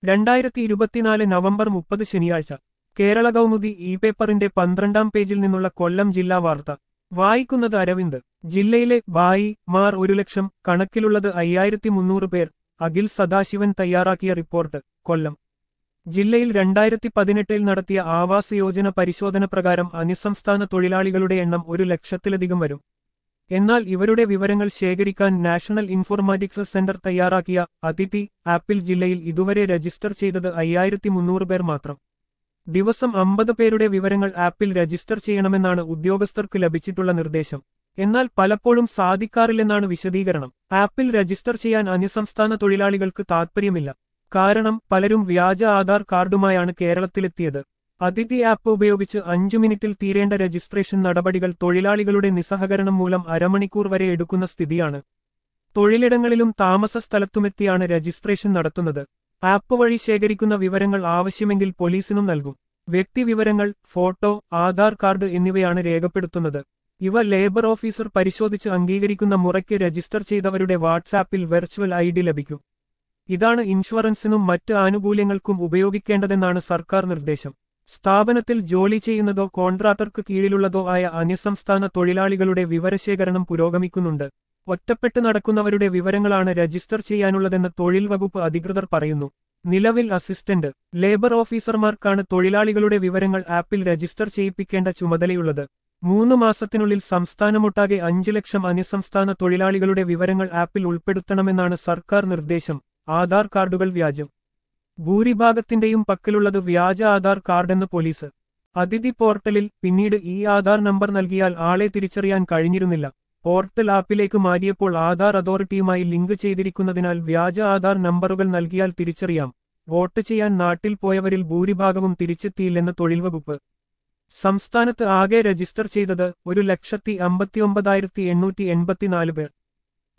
രണ്ടായിരത്തി ഇരുപത്തിനാല് നവംബർ മുപ്പത് ശനിയാഴ്ച കേരള കൗമുദി ഇ പേപ്പറിന്റെ പന്ത്രണ്ടാം പേജിൽ നിന്നുള്ള കൊല്ലം ജില്ലാ വാർത്ത വായിക്കുന്നത് അരവിന്ദ് ജില്ലയിലെ ബായി മാർ ഒരു ലക്ഷം കണക്കിലുള്ളത് അയ്യായിരത്തി മുന്നൂറ് പേർ അഖിൽ സദാശിവൻ തയ്യാറാക്കിയ റിപ്പോർട്ട് കൊല്ലം ജില്ലയിൽ രണ്ടായിരത്തി പതിനെട്ടിൽ നടത്തിയ ആവാസ് യോജന പരിശോധന പ്രകാരം അന്യസംസ്ഥാന തൊഴിലാളികളുടെ എണ്ണം ഒരു ലക്ഷത്തിലധികം വരും എന്നാൽ ഇവരുടെ വിവരങ്ങൾ ശേഖരിക്കാൻ നാഷണൽ ഇൻഫോർമാറ്റിക്സ് സെന്റർ തയ്യാറാക്കിയ അതിഥി ആപ്പിൽ ജില്ലയിൽ ഇതുവരെ രജിസ്റ്റർ ചെയ്തത് അയ്യായിരത്തി മുന്നൂറ് പേർ മാത്രം ദിവസം അമ്പത് പേരുടെ വിവരങ്ങൾ ആപ്പിൽ രജിസ്റ്റർ ചെയ്യണമെന്നാണ് ഉദ്യോഗസ്ഥർക്ക് ലഭിച്ചിട്ടുള്ള നിർദ്ദേശം എന്നാൽ പലപ്പോഴും സാധിക്കാറില്ലെന്നാണ് വിശദീകരണം ആപ്പിൽ രജിസ്റ്റർ ചെയ്യാൻ അന്യസംസ്ഥാന തൊഴിലാളികൾക്ക് താൽപ്പര്യമില്ല കാരണം പലരും വ്യാജ ആധാർ കാർഡുമായാണ് കേരളത്തിലെത്തിയത് അതിഥി ആപ്പ് ഉപയോഗിച്ച് അഞ്ചു മിനിറ്റിൽ തീരേണ്ട രജിസ്ട്രേഷൻ നടപടികൾ തൊഴിലാളികളുടെ നിസ്സഹകരണം മൂലം അരമണിക്കൂർ വരെ എടുക്കുന്ന സ്ഥിതിയാണ് തൊഴിലിടങ്ങളിലും താമസ സ്ഥലത്തുമെത്തിയാണ് രജിസ്ട്രേഷൻ നടത്തുന്നത് ആപ്പ് വഴി ശേഖരിക്കുന്ന വിവരങ്ങൾ ആവശ്യമെങ്കിൽ പോലീസിനും നൽകും വ്യക്തിവിവരങ്ങൾ ഫോട്ടോ ആധാർ കാർഡ് എന്നിവയാണ് രേഖപ്പെടുത്തുന്നത് ഇവ ലേബർ ഓഫീസർ പരിശോധിച്ച് അംഗീകരിക്കുന്ന മുറയ്ക്ക് രജിസ്റ്റർ ചെയ്തവരുടെ വാട്സാപ്പിൽ വെർച്വൽ ഐ ഡി ലഭിക്കും ഇതാണ് ഇൻഷുറൻസിനും മറ്റ് ആനുകൂല്യങ്ങൾക്കും ഉപയോഗിക്കേണ്ടതെന്നാണ് സർക്കാർ നിർദ്ദേശം സ്ഥാപനത്തിൽ ജോലി ചെയ്യുന്നതോ കോൺട്രാക്ടർക്ക് കീഴിലുള്ളതോ ആയ അന്യസംസ്ഥാന തൊഴിലാളികളുടെ വിവരശേഖരണം പുരോഗമിക്കുന്നുണ്ട് ഒറ്റപ്പെട്ട് നടക്കുന്നവരുടെ വിവരങ്ങളാണ് രജിസ്റ്റർ ചെയ്യാനുള്ളതെന്ന് തൊഴിൽ വകുപ്പ് അധികൃതർ പറയുന്നു നിലവിൽ അസിസ്റ്റന്റ് ലേബർ ഓഫീസർമാർക്കാണ് തൊഴിലാളികളുടെ വിവരങ്ങൾ ആപ്പിൽ രജിസ്റ്റർ ചെയ്യിപ്പിക്കേണ്ട ചുമതലയുള്ളത് മൂന്ന് മാസത്തിനുള്ളിൽ സംസ്ഥാനമൊട്ടാകെ അഞ്ചു ലക്ഷം അന്യസംസ്ഥാന തൊഴിലാളികളുടെ വിവരങ്ങൾ ആപ്പിൽ ഉൾപ്പെടുത്തണമെന്നാണ് സർക്കാർ നിർദ്ദേശം ആധാർ കാർഡുകൾ വ്യാജം ഭൂരിഭാഗത്തിന്റെയും പക്കലുള്ളത് വ്യാജ ആധാർ കാർഡെന്ന് പോലീസ് അതിഥി പോർട്ടലിൽ പിന്നീട് ഈ ആധാർ നമ്പർ നൽകിയാൽ ആളെ തിരിച്ചറിയാൻ കഴിഞ്ഞിരുന്നില്ല പോർട്ടൽ ആപ്പിലേക്ക് മാറിയപ്പോൾ ആധാർ അതോറിറ്റിയുമായി ലിങ്ക് ചെയ്തിരിക്കുന്നതിനാൽ വ്യാജ ആധാർ നമ്പറുകൾ നൽകിയാൽ തിരിച്ചറിയാം വോട്ട് ചെയ്യാൻ നാട്ടിൽ പോയവരിൽ ഭൂരിഭാഗവും തിരിച്ചെത്തിയില്ലെന്ന് തൊഴിൽ വകുപ്പ് സംസ്ഥാനത്ത് ആകെ രജിസ്റ്റർ ചെയ്തത് ഒരു ലക്ഷത്തി അമ്പത്തിയൊമ്പതായിരത്തി എണ്ണൂറ്റി എൺപത്തിനാല് പേർ